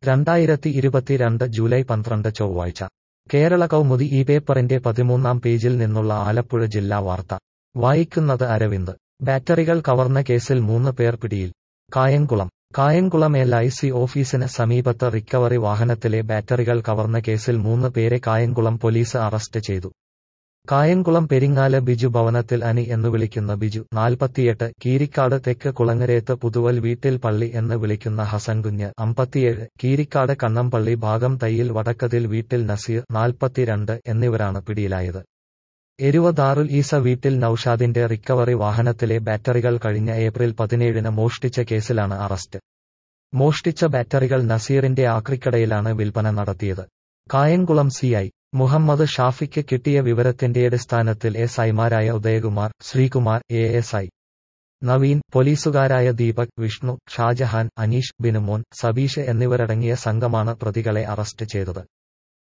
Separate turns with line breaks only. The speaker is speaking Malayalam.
രണ്ടായിരത്തി ഇരുപത്തിരണ്ട് ജൂലൈ പന്ത്രണ്ട് ചൊവ്വാഴ്ച കേരള കൗമുദി ഈ പേപ്പറിന്റെ പതിമൂന്നാം പേജിൽ നിന്നുള്ള ആലപ്പുഴ ജില്ലാ വാർത്ത വായിക്കുന്നത് അരവിന്ദ് ബാറ്ററികൾ കവർന്ന കേസിൽ മൂന്ന് പേർ പിടിയിൽ Kayamkulam Kayamkulam L I C ഓഫീസിന് സമീപത്ത് റിക്കവറി വാഹനത്തിലെ ബാറ്ററികൾ കവർന്ന കേസിൽ മൂന്ന് പേരെ കായംകുളം പോലീസ് അറസ്റ്റ് ചെയ്തു കായംകുളം പെരിങ്ങാല ബിജു ഭവനത്തിൽ അനി എന്ന് വിളിക്കുന്ന ബിജു നാൽപ്പത്തിയെട്ട് കീരിക്കാട് തെക്ക് കുളങ്ങരേത്ത് പുതുവൽ വീട്ടിൽ പള്ളി എന്ന് വിളിക്കുന്ന ഹസൻ കുഞ്ഞ് അമ്പത്തിയേഴ് കീരിക്കാട് കണ്ണമ്പള്ളി ഭാഗം തയ്യിൽ വടക്കതിൽ വീട്ടിൽ നസീർ നാൽപ്പത്തിരണ്ട് എന്നിവരാണ് പിടിയിലായത് എരുവ ദാറുൽ ഈസ വീട്ടിൽ നൌഷാദിന്റെ റിക്കവറി വാഹനത്തിലെ ബാറ്ററികൾ കഴിഞ്ഞ ഏപ്രിൽ പതിനേഴിന് മോഷ്ടിച്ച കേസിലാണ് അറസ്റ്റ് മോഷ്ടിച്ച ബാറ്ററികൾ നസീറിന്റെ ആക്രിക്കടയിലാണ് വിൽപ്പന നടത്തിയത് കായംകുളം സിഐ മുഹമ്മദ് ഷാഫിക്ക് കിട്ടിയ വിവരത്തിന്റെ അടിസ്ഥാനത്തിൽ എസ് ഐമാരായ Udayakumar Sreekumar A S I Naveen പോലീസുകാരായ ദീപക് വിഷ്ണു ഷാജഹാൻ അനീഷ് ബിനുമോൻ സബീഷ് എന്നിവരടങ്ങിയ സംഘമാണ് പ്രതികളെ അറസ്റ്റ് ചെയ്തത്